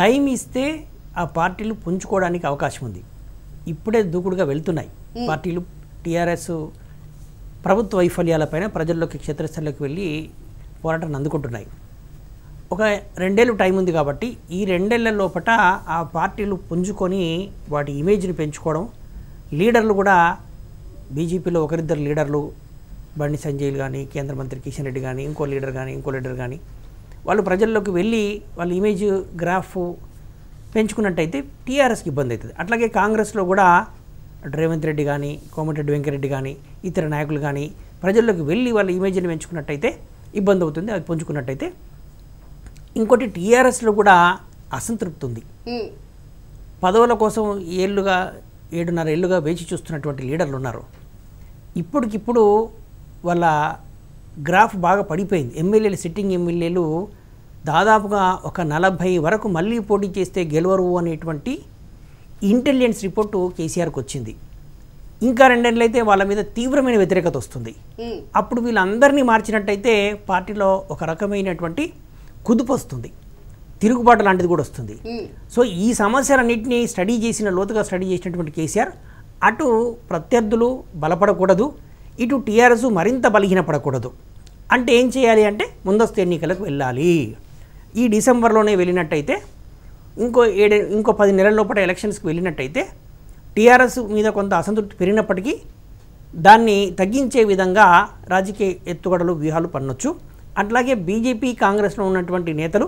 time ఇస్తే ఆ పార్టీలు పుంజుకోవడానికి అవకాశం ఉంది ఇప్పుడే దూకుడుగా వెళ్తున్నాయి పార్టీలు టీఆర్ఎస్ ప్రభుత్వ వైఫల్యాలపైన ప్రజల్లోకి క్షేత్రస్థాయిలోకి వెళ్ళి పోరాటాన్ని అందుకుంటున్నాయి ఒక రెండేళ్ళు టైం ఉంది కాబట్టి ఈ రెండేళ్ల లోపట ఆ పార్టీలు పుంజుకొని వాటి ఇమేజ్ని పెంచుకోవడం లీడర్లు కూడా బీజేపీలో ఒకరిద్దరు లీడర్లు బండి సంజయ్లు కానీ కేంద్ర మంత్రి కిషన్ రెడ్డి కానీ ఇంకో లీడర్ కానీ ఇంకో లీడర్ కానీ వాళ్ళు ప్రజల్లోకి వెళ్ళి వాళ్ళ ఇమేజ్ గ్రాఫ్ పెంచుకున్నట్టయితే టీఆర్ఎస్కి ఇబ్బంది అవుతుంది అట్లాగే కాంగ్రెస్లో కూడా అటు రేవంత్ రెడ్డి కానీ కోమటిరెడ్డి వెంకరెడ్డి కానీ ఇతర నాయకులు కానీ ప్రజల్లోకి వెళ్ళి వాళ్ళ ఇమేజ్ని పెంచుకున్నట్టయితే ఇబ్బంది అవుతుంది అది పుంజుకున్నట్టయితే ఇంకోటి టీఆర్ఎస్లో కూడా అసంతృప్తి ఉంది ఉమ్, పదవుల కోసం ఏళ్ళుగా ఏడున్నర ఏళ్ళుగా వేచి చూస్తున్నటువంటి లీడర్లు ఉన్నారు ఇప్పటికిప్పుడు వాళ్ళ గ్రాఫ్ బాగా పడిపోయింది ఎమ్మెల్యేలు సిట్టింగ్ ఎమ్మెల్యేలు దాదాపుగా ఒక నలభై వరకు మళ్ళీ పోటీ చేస్తే గెలవరు అనేటువంటి ఇంటెలిజెన్స్ రిపోర్టు కేసీఆర్కి వచ్చింది ఇంకా రెండేళ్ళైతే వాళ్ళ మీద తీవ్రమైన వ్యతిరేకత వస్తుంది ఉమ్, అప్పుడు వీళ్ళందరినీ మార్చినట్టయితే పార్టీలో ఒక రకమైనటువంటి కుదుపు వస్తుంది తిరుగుబాటు లాంటిది కూడా వస్తుంది ఉమ్, సో ఈ సమస్యలన్నింటినీ స్టడీ చేసిన లోతుగా స్టడీ చేసినటువంటి కేసీఆర్ అటు ప్రత్యర్థులు బలపడకూడదు ఇటు టీఆర్ఎస్ మరింత బలహీనపడకూడదు అంటే ఏం చేయాలి అంటే ముందస్తు ఎన్నికలకు వెళ్ళాలి ఈ డిసెంబర్లోనే వెళ్ళినట్టయితే ఇంకో ఏడు ఇంకో పది నెలల లోపల ఎలక్షన్స్కి వెళ్ళినట్టయితే టీఆర్ఎస్ మీద కొంత అసంతృప్తి పెరిగినప్పటికీ దాన్ని తగ్గించే విధంగా రాజకీయ ఎత్తుగడలు వ్యూహాలు పన్నొచ్చు అట్లాగే బీజేపీ కాంగ్రెస్లో ఉన్నటువంటి నేతలు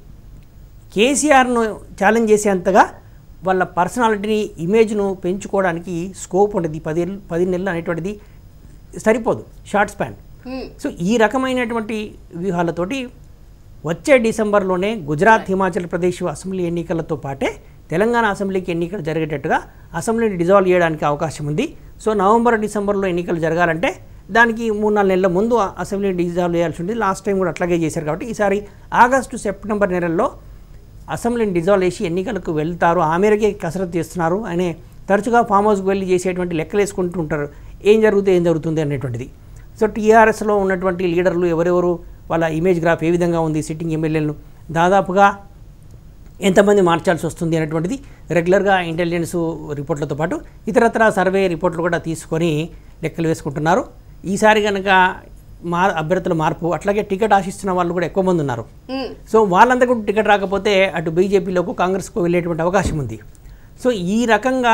కేసీఆర్ను ఛాలెంజ్ చేసేంతగా వాళ్ళ పర్సనాలిటీని ఇమేజ్ను పెంచుకోవడానికి స్కోప్ ఉంటుంది పది పది నెలలు అనేటువంటిది సరిపోదు షార్ట్ స్పాన్ ఉమ్, సో ఈ రకమైనటువంటి వ్యూహాలతోటి వచ్చే డిసెంబర్లోనే గుజరాత్ హిమాచల్ ప్రదేశ్ అసెంబ్లీ ఎన్నికలతో పాటే తెలంగాణ అసెంబ్లీకి ఎన్నికలు జరిగేటట్టుగా అసెంబ్లీని డిజాల్వ్ చేయడానికి అవకాశం ఉంది సో నవంబర్ డిసెంబర్లో ఎన్నికలు జరగాలంటే దానికి మూడు నాలుగు నెలల ముందు ఆ అసెంబ్లీని డిజాల్వ్ చేయాల్సి ఉంది లాస్ట్ టైం కూడా అట్లాగే చేశారు కాబట్టి ఈసారి ఆగస్టు సెప్టెంబర్ నెలల్లో అసెంబ్లీని డిజాల్వ్ చేసి ఎన్నికలకు వెళ్తారు ఆ మేరకే కసరత్తు చేస్తున్నారు అనే తరచుగా ఫామ్ హౌస్కి వెళ్ళి చేసేటువంటి లెక్కలు వేసుకుంటూ ఉంటారు ఏం జరుగుతుంది ఏం జరుగుతుంది అనేటువంటిది సో టీఆర్ఎస్లో ఉన్నటువంటి లీడర్లు ఎవరెవరు వాళ్ళ ఇమేజ్ గ్రాఫ్ ఏ విధంగా ఉంది సిట్టింగ్ ఎమ్మెల్యేలను దాదాపుగా ఎంతమంది మార్చాల్సి వస్తుంది అనేటువంటిది రెగ్యులర్గా ఇంటెలిజెన్స్ రిపోర్ట్లతో పాటు ఇతరత్ర సర్వే రిపోర్ట్లు కూడా తీసుకొని లెక్కలు వేసుకుంటున్నారు ఈసారి కనుక మా అభ్యర్థుల మార్పు అట్లాగే టికెట్ ఆశిస్తున్న వాళ్ళు కూడా ఎక్కువ మంది ఉన్నారు ఉమ్, సో వాళ్ళందరికీ కూడా టికెట్ రాకపోతే అటు బీజేపీలోకి కాంగ్రెస్కు వెళ్ళేటువంటి అవకాశం ఉంది సో ఈ రకంగా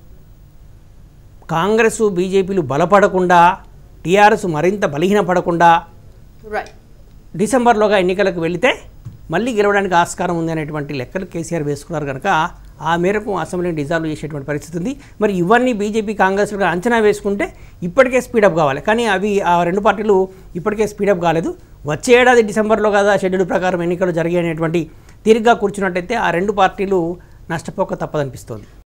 కాంగ్రెస్ బీజేపీలు బలపడకుండా టీఆర్ఎస్ మరింత బలహీనపడకుండా రైట్ డిసెంబర్లోగా ఎన్నికలకు వెళితే మళ్ళీ గెలవడానికి ఆస్కారం ఉంది అనేటువంటి లెక్కలు కేసీఆర్ వేసుకున్నారు కనుక ఆ మేరకు అసెంబ్లీని డిజాల్వ్ చేసేటువంటి పరిస్థితి ఉంది మరి ఇవన్నీ బీజేపీ కాంగ్రెస్లుగా అంచనా వేసుకుంటే ఇప్పటికే స్పీడప్ కావాలి కానీ అవి ఆ రెండు పార్టీలు ఇప్పటికే స్పీడప్ కాలేదు వచ్చే ఏడాది డిసెంబర్లో కదా షెడ్యూల్ ప్రకారం ఎన్నికలు జరిగే అనేటువంటి తీరిగ్గా కూర్చున్నట్టయితే ఆ రెండు పార్టీలు నష్టపోక తప్పదనిపిస్తోంది